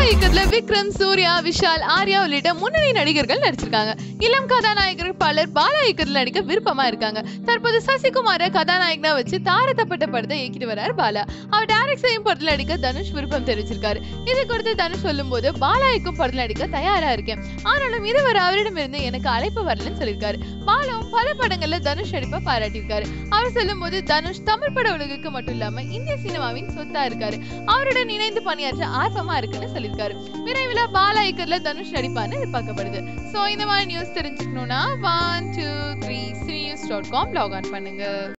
இயக்கத்துல விக்ரம் சூர்யா விஷால் ஆர்யா உள்ளிட்ட முன்னணி நடிகர்கள் நடிச்சிருக்காங்க இளம் கதாநாயகர்கள் பலர் பாலா இயக்கத்தில் நடிக்க விருப்பமா இருக்காங்க தற்போது சசிகுமார கதாநாயகனா வச்சு தாரத்தப்பட்ட படத்தை இயக்கிட்டு வரார் பாலா அவர் டைரக்ட் செய்யும் படத்தில் நடிக்க தனுஷ் விருப்பம் தெரிவிச்சிருக்காரு இது குறித்து தனுஷ் சொல்லும்போது பாலா இயக்கும் படத்தில் நடிக்க தயாரா இருக்கேன் ஆனாலும் இதுவரை அவரிடமிருந்து எனக்கு அழைப்பு வரலன்னு சொல்லியிருக்காரு பாலாவும் பல படங்கள்ல தனுஷ் நடிப்பை பாராட்டியிருக்காரு அவர் சொல்லும்போது தனுஷ் தமிழ் பட உலகுக்கு மட்டும் இல்லாம இந்திய சினிமாவின் சொத்தா இருக்காரு அவருடன் இணைந்து பணியாற்ற ஆர்வமா இருக்குன்னு சொல்லியிருக்காரு விரைவில் பாலா இயக்கத்துல தனுஷ் நடிப்பான்னு எதிர்பார்க்கப்படுது சோ இந்த மாதிரி நியூஸ் தெரிஞ்சுக்கணும்னா one two three C news dot com log on பண்ணுங்க